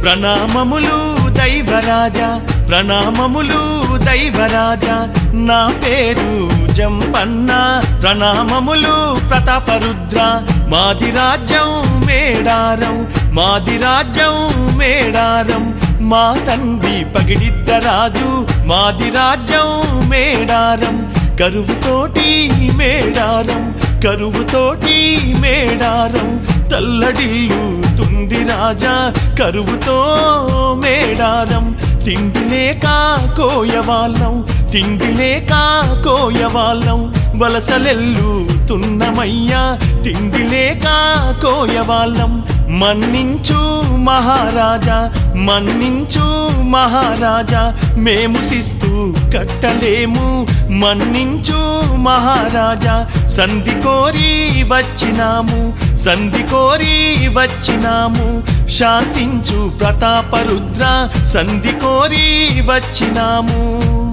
ప్రణామములు దైవరాజా ప్రణామములు దైవరాజా నా పేరు జంపన్న ప్రణామములు ప్రతాపరుద్ర మాది రాజ్యం మేడారం మాది రాజ్యం మేడారం మా తండ్రి పగిడిద్ద రాజు మాది రాజ్యం మేడారం కరువుతోటి మేడారం కరువుతోటి మేడారం తల్లడిల్లు తుంది రాజా కరువుతో మేడారం తిండి లేక కోయవాళ్ళం తిండి లేక కోయవాళ్ళం వలసలెల్లు తున్నమయ్యా తిండి లేక కోయవాళ్ళం మన్నించు మహారాజా మన్నించు మహారాజా మేము శిస్తు కట్టలేము మన్నించు మహారాజా సంధి కోరి వచ్చినాము సంధి కోరి వచ్చినాము శాంతించు ప్రతాపరుద్ర సంధి కోరి వచ్చినాము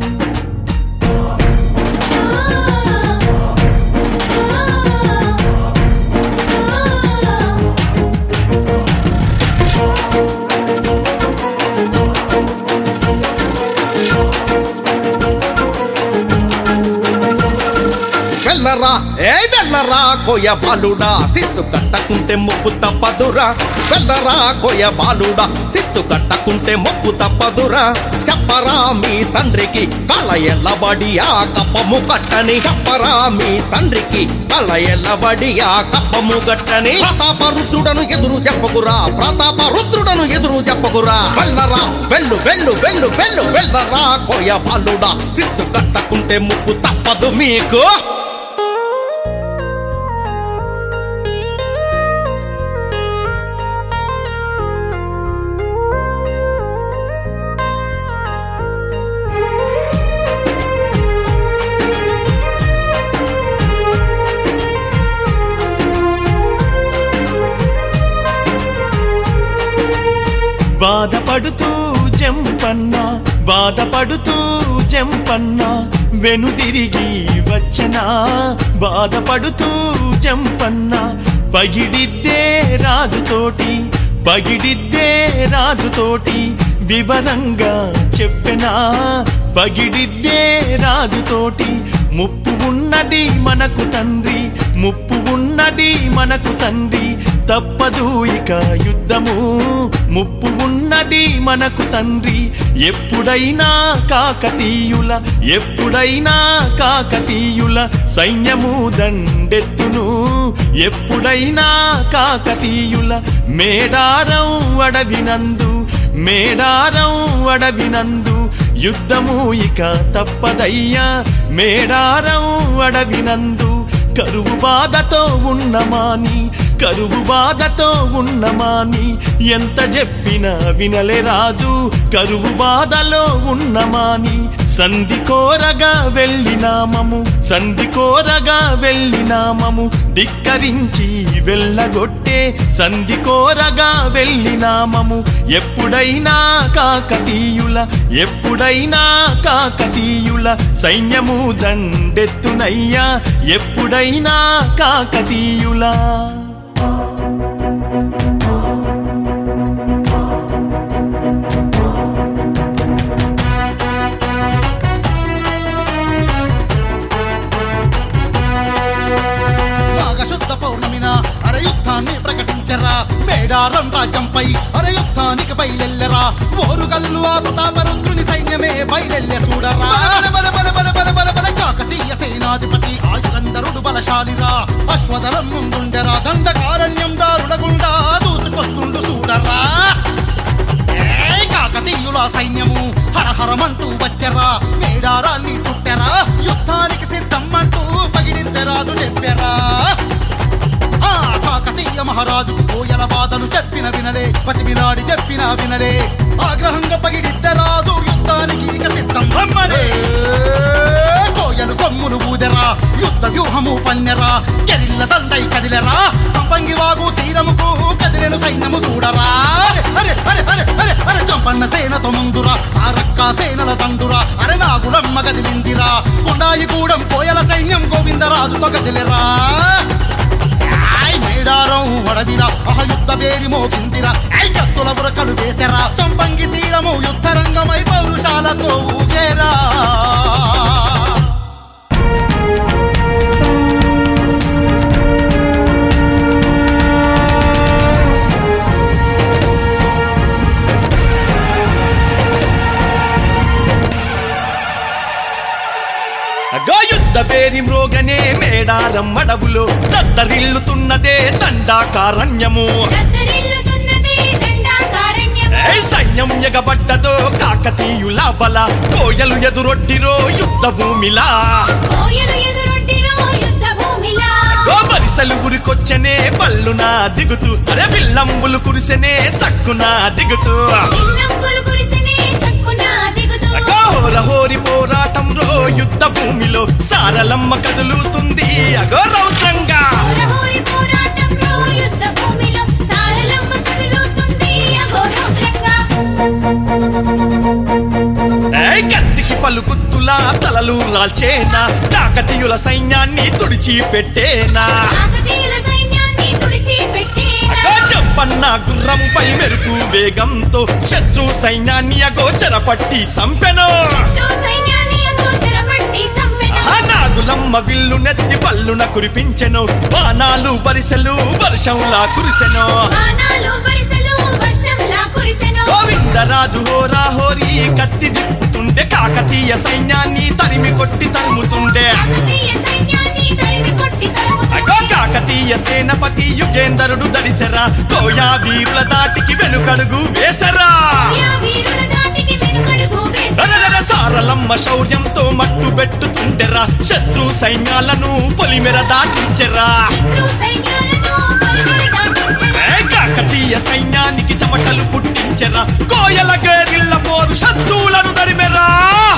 వెళ్ళరా ఏ వెళ్ళరా కోయ బాలుడా శిస్తు కట్టకుంటే ముప్పు తప్పదురా వెళ్ళరా కోయ బాలుడా శిస్తు కట్టకుంటే ముప్పు తప్పదురా చెప్పరా మీ తండ్రికి కళ ఎల్లబడి ఆ కప్పము కట్టని చెప్పరా మీ తండ్రికి కళ ఎల్లబడి ఆ కప్పము కట్టని ప్రతాప రుద్రుడను ఎదురు చెప్పకురా ప్రతాప రుద్రుడను ఎదురు చెప్పకురా వెళ్ళరా వెళ్ళు వెళ్ళు వెళ్ళు వెళ్ళు వెళ్ళరా కోయ బాలుడా శిస్తు కట్టకుంటే ముప్పు తప్పదు మీకు బాధపడుతూ జంపన్న బాధపడుతూ జంపన్న వెనుదిరిగి వచ్చనా బాధపడుతూ జంపన్న పగిడిద్దే రాజుతోటి పగిడిద్దే రాజుతోటి వివరంగా చెప్పెనా పగిడిద్దే రాజుతోటి ముప్పు ఉన్నది మనకు తండ్రి ముప్పు ఉన్నది మనకు తండ్రి తప్పదు ఇక యుద్ధము ముప్పు ఉన్నది మనకు తండ్రి ఎప్పుడైనా కాకతీయుల ఎప్పుడైనా కాకతీయుల సైన్యము దండెత్తును ఎప్పుడైనా కాకతీయుల మేడారం అడవినందు మేడారం అడవినందు యుద్ధము ఇక తప్పదయ్యా మేడారం అడవినందు కరువు బాధతో ఉన్నమాని కరువు బాధతో ఉన్నమాని ఎంత చెప్పినా వినలే రాజు కరువు బాధలో ఉన్నమాని సంధి కోరగా వెళ్ళినామము సంధి కోరగా వెళ్ళినామము ధిక్కరించి వెళ్ళగొట్టే సంధి కోరగా వెళ్ళినామము ఎప్పుడైనా కాకతీయుల ఎప్పుడైనా కాకతీయుల సైన్యము దండెత్తునయ్యా ఎప్పుడైనా కాకతీయుల నాగశుద్ధ పౌర్ణమిన అరయుద్ధాన్ని ప్రకటించరా మేడారం రాజ్యంపై అరయుద్ధానికి బయలెల్లరా ఓరుగల్లు ఆ ప్రతాపరుద్రుని సైన్యమే బయలెల్లె చూడరా బల బల బల బల బల బల కాకతీయ సేనాధిపతి ఆయురందరుడు బలశాలిరా అశ్వదరం ముందుండెరా దండకారణ్యం దారుల గుండా దూసుకొస్తుండు చూడరా ఏయ్ కాకతీయుల సైన్యము హరహరమంటూ వచ్చెరా మేడారాన్ని చుట్టెరా యుద్ధానికి సిద్ధమ్మంటూ పగిడింతెరాదు చెప్పెరా ఆ కాకతీయ మహారాజు కోయల బాధలు చెప్పిన వినలే పతిమిలాడి చెప్పిన వినలే ఆగ్రహంగా పగిడిద్దరాదు యుద్ధానికి ఇక సిద్ధం రమ్మనే కోయలు కొమ్మును ఊదెరా యుద్ధ వ్యూహము పన్నెరా కెరిల్ల దండై కదిలెరా సంపంగి వాగు తీరముకు కదిలెను సైన్యము చూడరా అరే అరే అరే అరే అరే చంపన్న సేనతో ముందురా సారక్క సేనల తండురా అరే నాగులమ్మ కదిలిందిరా కొండాయి గూడెం కోయల సైన్యం గోవిందరాజుతో కదిలెరా ఆయ్ మేడ మేడారం అడవిరా అహ యుద్ధ వేరి మోగిందిరా ఐకత్తుల బురకలు వేసెరా సంపంగి తీరము యుద్ధ రంగమై పౌరుషాలతో ఊగేరా అగో యుద్ధ పేరి మ్రోగనే మేడారం అడవులో దత్తరిల్లుతున్నదే దండాకారణ్యము దత్తరిల్లుతున్నదే దండాకారణ్యము. ఏ సైన్యం ఎగబడ్డదో కాకతీయుల బల కోయలు ఎదురొడ్డిరో యుద్ధ భూమిలా కోయలు ఎదురొడ్డిరో యుద్ధ భూమిలా. గోబరిసలు గురికొచ్చనే పల్లునా దిగుతూ అరే విల్లంబులు కురిసెనే సక్కునా దిగుతూ విల్లంబులు కురిసెనే సక్కున దిగుతూ. అఘోరహోరి పోరాటం రో యుద్ధ భూమిలో సారలమ్మ కదులుతుంది అగో రౌద్రంగా హోరహోరి పోరాటంలో యుద్ధ భూమిలో సారలమ్మ కదులుతుంది అఘోరౌద్రంగా. ఏయ్ కత్తికి పలుకుత్తులా తలలు రాల్చేనా కాకతీయుల సైన్యాన్ని తుడిచి పెట్టేనా కాకతీయుల సైన్యాన్ని తుడిచిపెట్టేనా. అగో చెప్పన్న గుర్రంపై మెరుపు వేగంతో శత్రు సైన్యాన్ని అగోచర పట్టి చంపెను శత్రు సైన్యాన్ని అగోచరపట్టి చంపెను. ఆ నాగులమ్మ విల్లు నెత్తి పల్లున కురిపించెను బాణాలు బరిసెలు వర్షంలా కురిసెను బాణాలు వరుసలు వర్షంలా కురిసెను. గోవిందరాజు హోరా హోరీ కత్తి దిప్పుతుండే కాకతీయ సైన్యాన్ని తరిమి కొట్టి తరుముతుండే కాకతీయ సైన్యాన్ని తరిమి కొట్టి తరుముతుంది. అగో కాకతీయ సేనపతి యుగేందరుడు దడిసెరా కోయా వీరుల దాటికి వెనుకడుగు వేసరా యా వీరుల దాటికి వెనుకడుగు వేసెను. దరదర సారలమ్మ శౌర్యంతో మట్టు పెట్టుతుండెరా శత్రు సైన్యాలను పొలిమెర దాటించెరా శత్రు సైన్యాలను కొలిమిరి దాటించెను. ఏ కాకతీయ సైన్యానికి చెమటలు పుట్టించెరా కోయల గేరిల్ల పోరు శత్రువులను దరిమెరా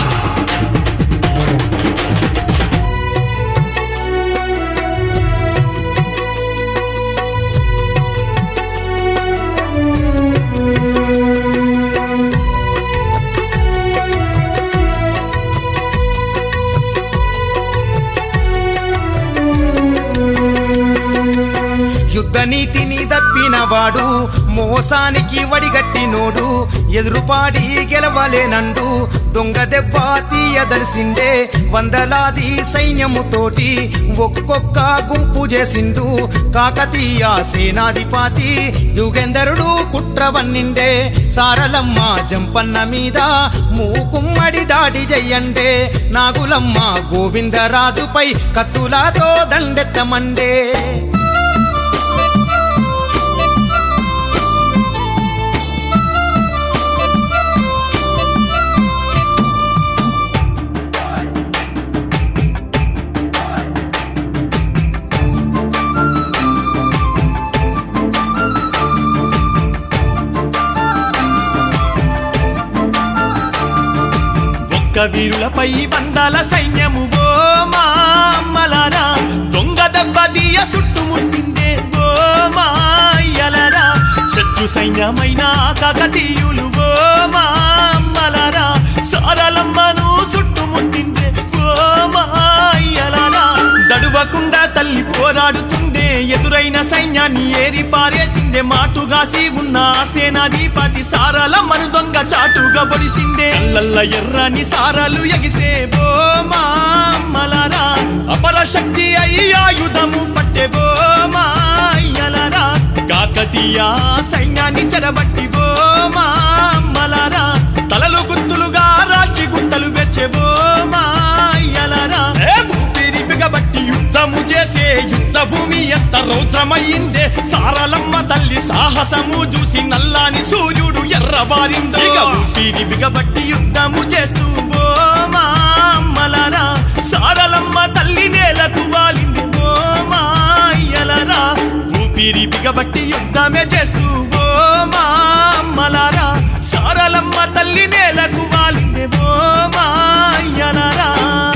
యుద్ధ నీతిని దప్పినవాడు మోసానికి వడిగట్టినోడు ఎదురుపాడి గెలవలేనండు దొంగ దెబ్బ తీయదలిసిండే వందలాది సైన్యముతోటి ఒక్కొక్క గుంపు చేసిండు కాకతీయ సేనాధిపతి యుగేందరుడు కుట్రవన్నిండే సారలమ్మ జంపన్న మీద మూకుమ్మడి దాడి చెయ్యండే నాగులమ్మ గోవిందరాజుపై కత్తులతో దండెత్తమండే ఒక్క వీరులపై వందల సైన్యము ఓ మామలరా దొంగ దెబ్బ దీయ చుట్టుముట్టిందే ఓ మాయలరా శత్రు సైన్యమైన కాకతీయులు ఓ మామలరా సారలమ్మను చుట్టుముట్టిందే ఓ మాయలరా దడువకుండా తల్లి పోరాడుతుండే ఎదురైన సైన్యాన్ని ఏరి పారేసిందే మాటుగాసి ఉన్న ఆ సేనాధిపతి సారాలమ్మను దొంగ చాటుగా పొడిసిందే కళ్ళల్ల ఎర్రని సారాలు ఎగిసే బో మామలరా అపర శక్తి అయి ఆయుధము పట్టే బో మాయలరా కాకతీయ సైన్యాన్ని చెరబట్టి బో మామలరా తలలు గుర్తులుగా రాచి గుట్టలు వెచ్చే బో మాయలరా ఏ ఊపిరి బిగబట్టి యుద్ధము చేసే యుద్ధ భూమి ఎంత రౌద్రమయ్యిందే సారలమ్మ తల్లి సాహసము చూసి నల్లాని సూర్యుడు ఎర్రబారిందో ఇక ఊపిరి బిగబట్టి యుద్ధము చేస్తూ ఓ మామలరా సారలమ్మ తల్లి నేలకు వాలింది ఓ మాయలరా ఊపిరి బిగబట్టి యుద్ధమే చేస్తూ ఓ మామలరా సారలమ్మ తల్లి నేలకు వాలింది ఓ మాయలరా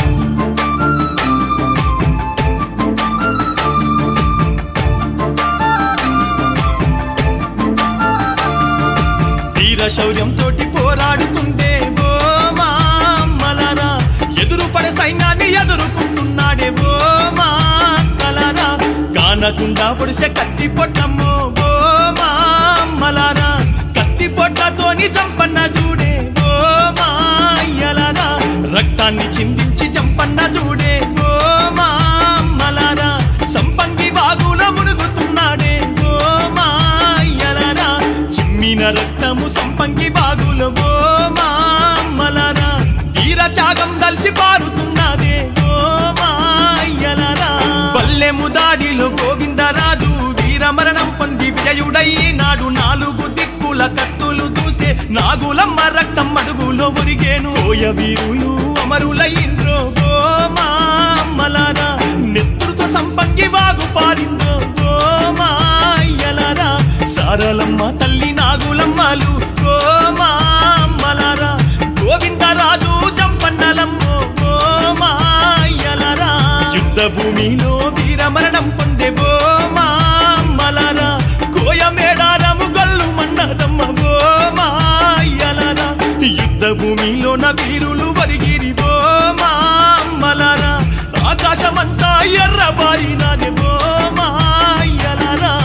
వీర శౌర్యంతో పోరాడుతుండే ఓ మామలరా ఎదురు పడే సైన్యాన్ని ఎదుర్కొంటున్నాడే ఓ మామలరా గాన ఆనకుండా పొడిసే కత్తి పొట్టమ్మో ఓ మా అమ్మలారా కత్తి పొట్టతోని జంపన్న చూడే ఓ మా అయ్యలారా రక్తాన్ని చిందించి జంపన్న చూడే ఓ మా అమ్మలారా సంపంగి బాగుల మునుగుతున్నాడే ఓ మా అయ్యలారా చిమ్మిన రక్తము సంపంగి బాగుల ఓ మా అమ్మలారా వీర త్యాగం దల్సి పారుతున్నదే ఓ మా అయ్యలారా బల్లెము దాడిలో గోవిందరాజు వీరమరణం పొంది విజయుడై నాడు నాలుగు దిక్కుల కత్తులు దూసే నాగులమ్మ రక్తం అడుగులో మురిగేను ఓయ వీరులు అమరులయ్యిండ్రో ఓ మా అమ్మలారా నెత్తురుతో సంపంగి వాగు పారిందో ఓ మా అయ్యలారా సారలమ్మ తల్లి నాగులమ్మలు ఓ మా అమ్మలారా గోవిందరాజు జంపన్నలమ్మో ఓ మా అయ్యలారా యుద్ధ భూమిలో వీరమరణం పొందే ఓ మా అమ్మలారా కోయ మేడారము గల్లు మన్నదమ్మ ఓ మా అయ్యలారా యుద్ధ భూమిలో నా వీరులు వరిగిరి ఓ మా అమ్మలారా ఆకాశమంతా ఎర్రబారినదే ఓ మా అయ్యలారా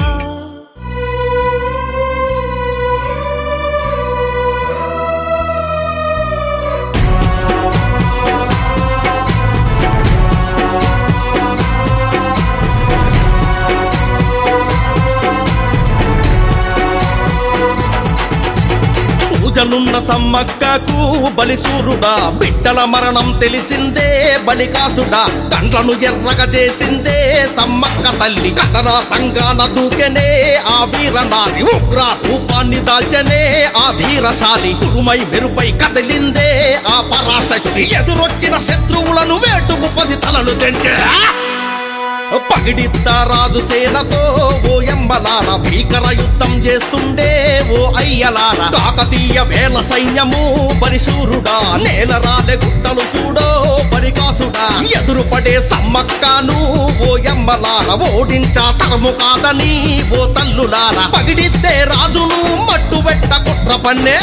పూజలున్న సమ్మక్కకు బలిసూరుడా బిడ్డల మరణం తెలిసిందే బలికాసుడా కండ్లను ఎర్రగా చేసిందే సమ్మక్క తల్లి కటన రంగాన దూకెనే ఆ వీరనారి ఉగ్ర రూపాన్ని దాల్చనే ఆ ధీరశాలి ఉరుమై మెరుపై కదిలిందే ఆ పరాశక్తి ఎదురొచ్చిన శత్రువులను వేటుకు పది తలలు తెంచే పగిడిద్ద రాజు సేనతో ఓ ఎంబలార భీకర యుద్ధం చేస్తుండే ఓ అయ్యలార కాకతీయ వేల సైన్యము బలిశూరుడా నేల రాలే గుట్టలు చూడో బలికాసుడా ఎదురు పడే సమ్మక్కను ఓ ఎంబలార ఓడించా తరము కాదని ఓ తల్లులార పగిడిద్దే రాజును మట్టు పెట్ట కుట్ర పన్నే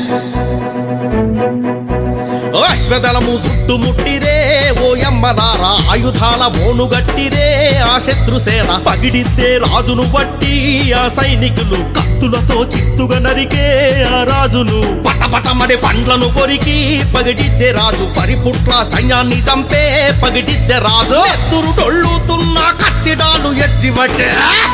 అశ్వదళము చుట్టుముట్టిరే ఓ ఎమ్మలారా ఆయుధాల మోనుగట్టిరే ఆ శత్రుసేన పగిడితే రాజును బట్టి ఆ సైనికులు కత్తులతో చిత్తుగా నరికే ఆ రాజును పటపటమడి పండ్లను కొరికి పగిడిద్దే రాజు పరిపుట్ల సైన్యాన్ని చంపే పగిడిద్దే రాజు ఎత్తురు డొల్లుతున్న కత్తిడాలు ఎత్తివట్టే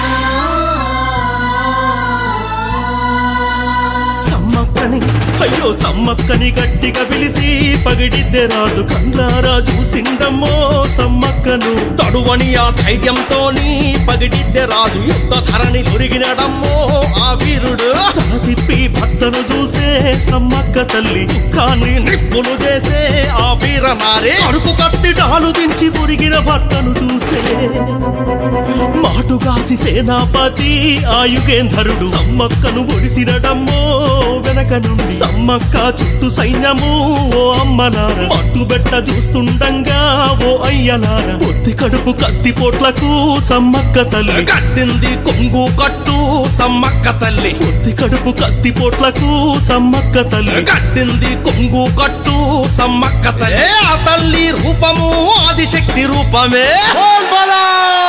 సమ్మక్కని అయ్యో సమ్మక్కని గట్టిగా పిలిచి పగిడిద్దే రాజు కండ్లారా చూసిండమ్మో సమ్మక్కను తడువని ఆ ధైర్యంతోని పగిడిద్దే రాజు యుద్ధ ధరణి ఒరిగినడమ్మో ఆ వీరుడు తల తిప్పి భర్తను చూసే సమ్మక్క తల్లి కానీ నిప్పులు చేసే ఆ వీరనారే అడుగు కత్తి డాలు దించి మురిగిన భర్తను చూసే మాటుగాసి సేనాపతి ఆయుగేంధరుడు సమ్మక్కను ఒడిసినడమ్మో వెనక నుండి సమ్మక్క చుట్టూ సైన్యము ఓ అమ్మనార మట్టుబెట్ట చూస్తుండంగా ఓ అయ్యనార పొత్తి కడుపు కత్తి పోట్లకు సమ్మక్క తల్లి కట్టింది కొంగు కట్టు సమ్మక్క తల్లి పొత్తి కడుపు కత్తి పోట్లకు సమ్మక్క తల్లి కట్టింది కొంగు కట్టు సమ్మక్క తల్లి ఆ తల్లి రూపము ఆదిశక్తి రూపమే బోల్ బలా!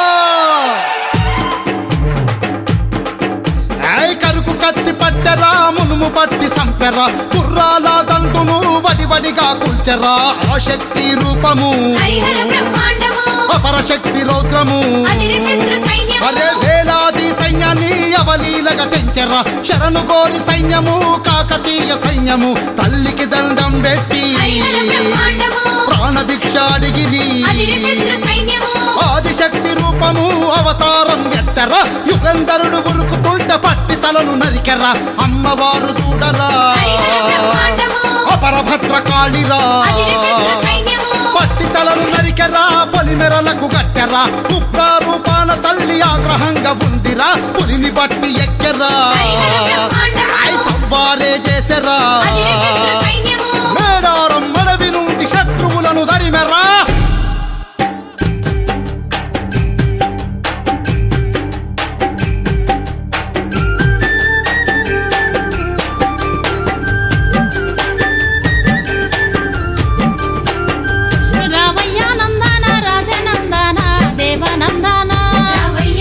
ఏయ్ కరుకు కత్తి పట్టెరా మునుము పట్టి సంపెరా కుర్రాల దండును వడివడిగా కూల్చెరా ఆ శక్తి రూపము హరిహర బ్రహ్మాండము అపరశక్తి రౌద్రము అదిరి శత్రు సైన్యము అరే వేలాది సైన్యాన్ని అవలీలగా తెంచెరా శరణు కోరి సైన్యము కాకతీయ సైన్యము తల్లికి దండం పెట్టి హరిహర బ్రహ్మాండము ప్రాణ భిక్ష అడిగిరి అదిరి శత్రు సైన్యము ఆదిశక్తి రూపము అవతారం ఎత్తరా యుగంధరుడు ఉరుకుతుంట పట్టి తలను నరికెరా అమ్మవారు చూడరా హరిహర బ్రహ్మాండము అపరభద్ర కాళిరా అదిరి శత్రు సైన్యము పట్టి తలను నరికెరా పొలిమెరలకు గట్టెరా ఉగ్ర రూపాన తల్లి ఆగ్రహంగా ఉందిరా పులిని బట్టి ఎక్కెరా హరిహర బ్రహ్మాండము ఐ సంవారే చేసెరా అదిరి శత్రు సైన్యము మేడారం అడవి నుండి శత్రువులను దరిమెరా రామయ్య నందన రాజనందన దేవనందన రావయ్య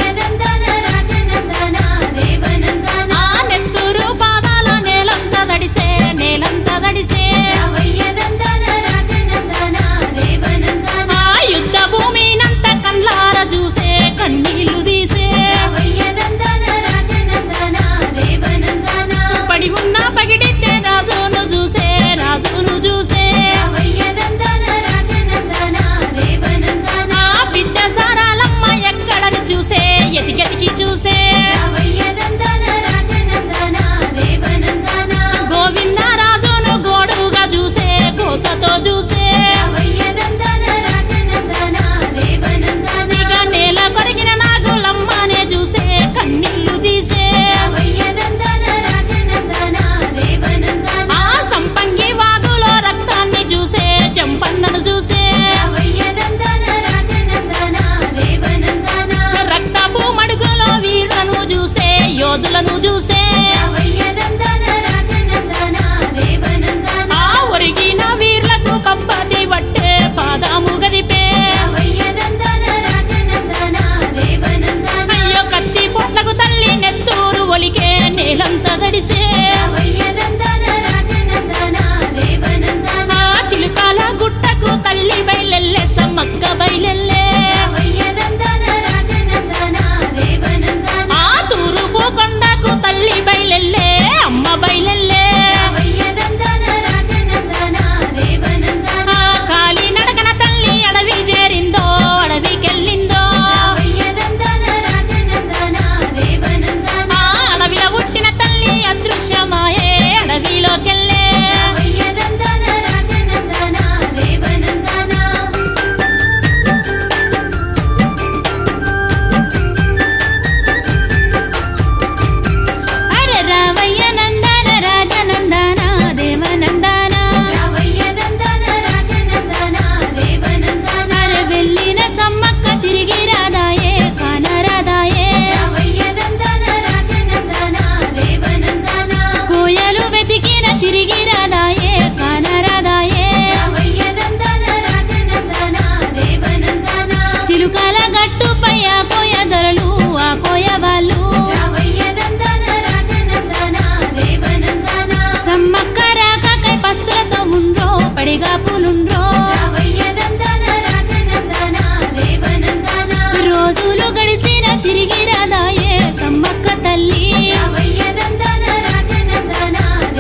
తిరిగి రాదాయే సమ్మక్క తల్లి అవయ్యదందన రాజనందన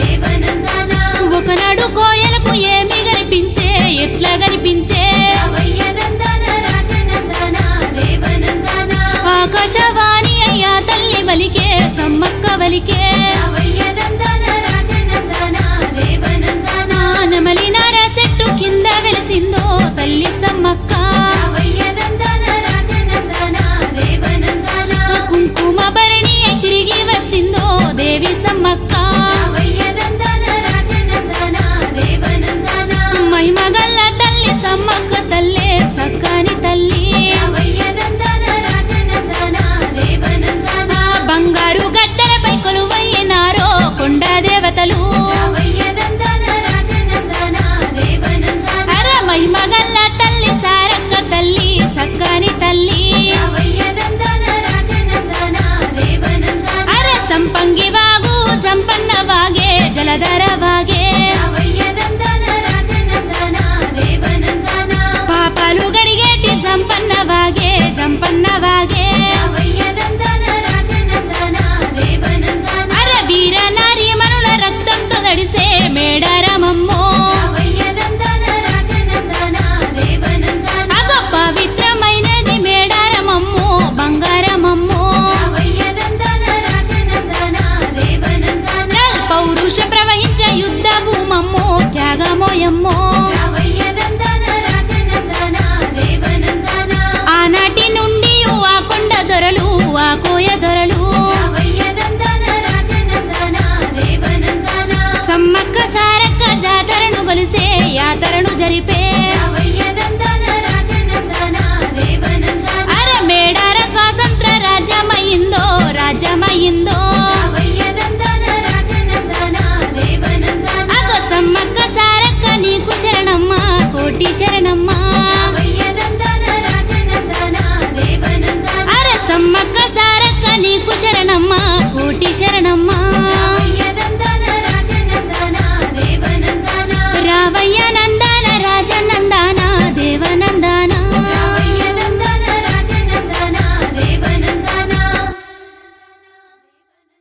దేవనందన ఒకనాడు కోయలకు ఏమి కనిపించే ఎట్లా కనిపించే అవయ్యదందన రాజనందన దేవనందన ఆకాశవాణి అయ్యా తల్లి వలికే సమ్మక్క వలికే అవయ్యదందన రాజనందన దేవనందన నమలి నార చెట్టు కింద వెలిసిందో తల్లి సమ్మక్క అవయ్యదందన రాజనందన దేవనందన కుంకుమ భరణి తిరిగి వచ్చిందో దేవి సమ్మక్క అవయ్యదందన రాజనందన దేవనందన మహిమగల్ల తల్లి సమ్మక్క తల్లే సక్కని తల్లి అవయ్యదందన రాజనందన దేవనందన బంగారు గడ్డలపై కొలువయ్యినారో కొండ దేవతలు అవయ్యదందన రాజనందన దేవనందన అర మహిమగల్ల తల్లి సారక్క తల్లి సక్కని తల్లి అవయ్యదందన రాజనందన దేవనందన అర సంపంగి వాగు జంపన్న వాగే జలధర వాగే అవయ్యదందన రాజనందన దేవనందన పాపాలు గడిగేటి జంపన్న వాగే జంపన్న వాగే అవయ్యదందన రాజనందన దేవనందన అర వీర నారి మనుల రక్తంతో తడిసే మేడారమమ్మో అవయ్యదందన రాజనందన దేవనందన అగో పవిత్రమైనది మేడారమమ్మో బంగారమమ్మో అవయ్యదందన రాజనందన దేవనందన చల్ పౌరుష ప్రవహించ యుద్ధ భూమమ్మో త్యాగమోయమ్మో అవయ్యదందన రాజనందన దేవనందన ఆనాటి నుండి ఆ కొండ దొరలు ఆ కోయ దొరలు అవయ్యదందన రాజనందన దేవనందన సమ్మక్క సారక్క జాతరను కొలిసే యాతరను జరిపే అవయ్యదందన రాజనందన దేవనందన అర మేడార స్వాతంత్ర రాజ్యమయ్యిందో రాజ్యమయ్యిందో అవయ్యదందన రాజనందన దేవనందన అగో సమ్మక్క సారక్క నీకు శరణమ్మ కోటి శరణమ్మ అవయ్యదందన రాజనందన దేవనందన అర సమ్మక్క సారక్క నీకు శరణమ్మ కోటి శరణమ్మ